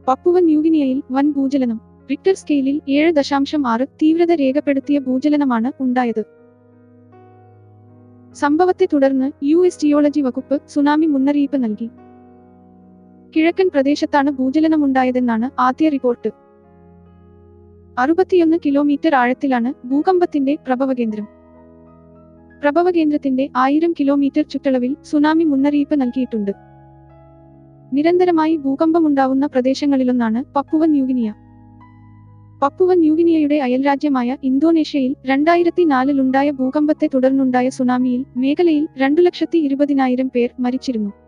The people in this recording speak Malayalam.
പപ്പുവ ന്യൂഗിനിയയിൽ വൻ ഭൂചലനം റിക്ടർ സ്കെയിലിൽ ഏഴ് ദശാംശം ആറ് തീവ്രത രേഖപ്പെടുത്തിയ ഭൂചലനമാണ് ഉണ്ടായത് സംഭവത്തെ തുടർന്ന് യു എസ് ജിയോളജി വകുപ്പ് സുനാമി മുന്നറിയിപ്പ് നൽകി കിഴക്കൻ പ്രദേശത്താണ് ഭൂചലനമുണ്ടായതെന്നാണ് ആദ്യ റിപ്പോർട്ട് അറുപത്തിയൊന്ന് കിലോമീറ്റർ ആഴത്തിലാണ് ഭൂകമ്പത്തിന്റെ പ്രഭവകേന്ദ്രം പ്രഭവകേന്ദ്രത്തിന്റെ ആയിരം കിലോമീറ്റർ ചുറ്റളവിൽ സുനാമി മുന്നറിയിപ്പ് നൽകിയിട്ടുണ്ട് നിരന്തരമായി ഭൂകമ്പമുണ്ടാവുന്ന പ്രദേശങ്ങളിലൊന്നാണ് പപ്പുവ ന്യൂഗിനിയ പപ്പുവ ന്യൂഗിനിയയുടെ അയൽരാജ്യമായ ഇന്തോനേഷ്യയിൽ രണ്ടായിരത്തി നാലിലുണ്ടായ ഭൂകമ്പത്തെ തുടർന്നുണ്ടായ സുനാമിയിൽ മേഖലയിൽ രണ്ടു ലക്ഷത്തി ഇരുപതിനായിരം പേർ മരിച്ചിരുന്നു